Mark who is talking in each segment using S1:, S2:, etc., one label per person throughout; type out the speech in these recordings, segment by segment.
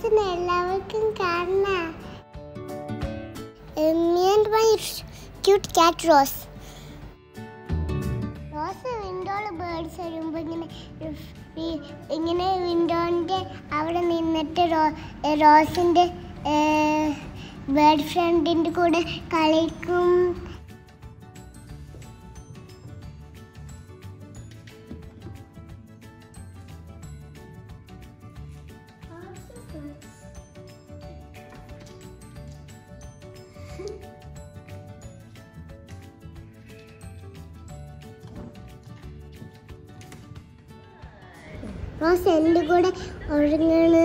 S1: റോസിനെ എല്ലാവർക്കും കാണാം me and my cute cat Rose Rose വിൻഡോയിൽ ബേർഡ്സ് വരുമ്പോൾ ഇങ്ങനെ ഈ- ഇങ്ങനെ വിൻഡോൻ്റെ അവിടെ നിന്നിട്ട് റോ റോസിൻ്റെ ബേർഡ് ഫ്രണ്ടിൻ്റെ കൂടെ കളിക്കും റോസ് എൻ്റെ കൂടെ ഉറങ്ങണ്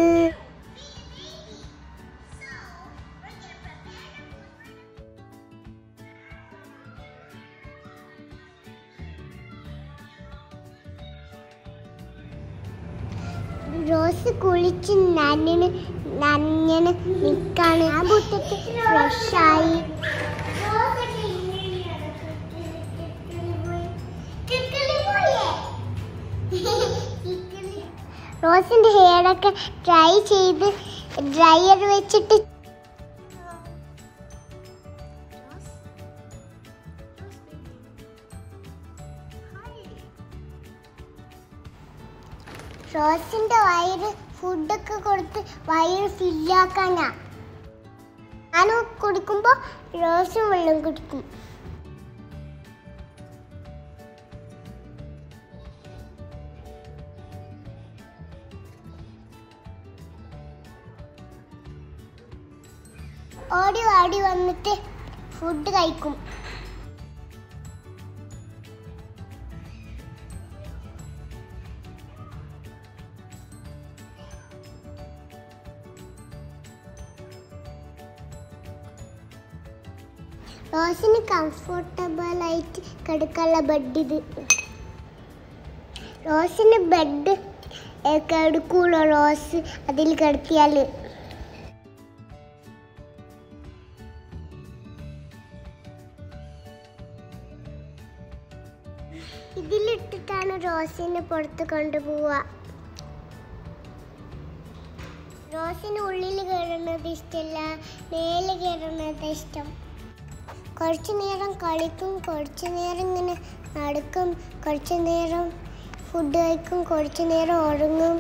S1: റോസ് കുളിച്ച് നനന് നനഞ്ഞന് നിക്കാണ് ആ മുറ്റത്ത് ഫ്രഷായി റോസിന്റെ ഹെയറൊക്കെ ഡ്രൈ ചെയ്ത് ഡ്രയർ വെച്ചിട്ട് റോസിന്റെ വയറ് ഫുഡൊക്കെ കൊടുത്ത് വയറ് ഫില്ലാക്കാനാ ഞാൻ കുടിക്കുമ്പോ റോസും വെള്ളം കുടിക്കും ഓടി ഓടി വന്നിട്ട് ഫുഡ് കഴിക്കും റോസിന് കംഫർട്ടബിൾ ആയിട്ട് കിടക്കാനുള്ള ബെഡ് ഇത് റോസിന് ബെഡ് കിടക്കുള്ളൂ റോസ് അതിൽ കിടത്തിയാൽ ഇതിലിട്ടിട്ടാണ് റോസിനെ പുറത്ത് കൊണ്ടുപോവുക റോസിന് ഉള്ളിൽ കയറുന്നത് ഇഷ്ടമല്ല മേലെ കയറുന്നത് ഇഷ്ടം കുറച്ചു നേരം കളിക്കും കുറച്ചു നേരം ഇങ്ങനെ നടക്കും കുറച്ചു നേരം ഫുഡ് കഴിക്കും കുറച്ചു നേരം ഉറങ്ങും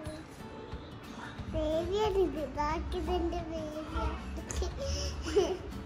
S1: ബേബിയാണിത് ബാക്കി ഇതെന്റെ ബേബിയാണ്